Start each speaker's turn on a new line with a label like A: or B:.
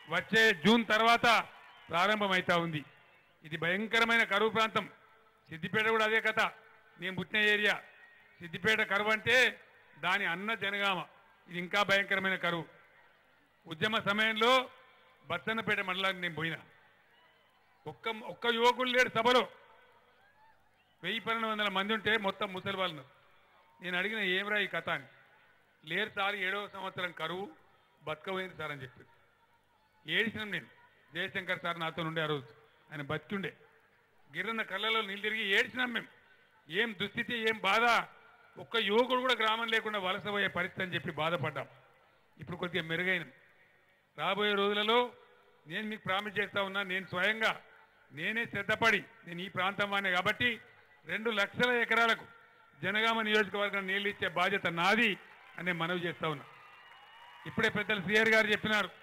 A: వచ్చే జూన్ తర్వాత ప్రారంభమవుతా ఉంది ఇది భయంకరమైన కరువు ప్రాంతం సిద్దిపేట కూడా అదే కథ నేను పుట్టిన ఏరియా సిద్దిపేట కరువు అంటే దాని అన్న జనగామ ఇది ఇంకా భయంకరమైన కరువు ఉద్యమ సమయంలో బచ్చన్నపేట మండలానికి నేను పోయినా ఒక్క ఒక్క యువకుడు లేడు సభలో వెయ్యి పన్నెండు వందల మంది ఉంటే మొత్తం ముసలి వాళ్ళు నేను అడిగిన ఏమిరా ఈ కథ అని లేరు సార్ ఏడవ సంవత్సరం కరువు బతకపోయింది సార్ అని చెప్పి ఏడిసినాం నేను జయశంకర్ సార్ నాతో ఉండే ఆ రోజు ఆయన బతికుండే గిర్రన్న కళ్ళలో నీళ్ళు తిరిగి ఏడ్చినాం మేము ఏం దుస్థితి ఏం బాధ ఒక్క యువకుడు కూడా గ్రామం లేకుండా వలస పోయే పరిస్థితి అని చెప్పి బాధపడ్డాం ఇప్పుడు కొద్దిగా మెరుగైన రాబోయే రోజులలో నేను మీకు ప్రామిస్ చేస్తా ఉన్నా నేను స్వయంగా నేనే శ్రద్ధపడి నేను ఈ ప్రాంతం వాడినే కాబట్టి రెండు లక్షల ఎకరాలకు జనగామ నియోజకవర్గం నీళ్ళు ఇచ్చే బాధ్యత నాది అని నేను మనవి చేస్తా ఉన్నా ఇప్పుడే పెద్దలు సిఆర్ గారు చెప్పినారు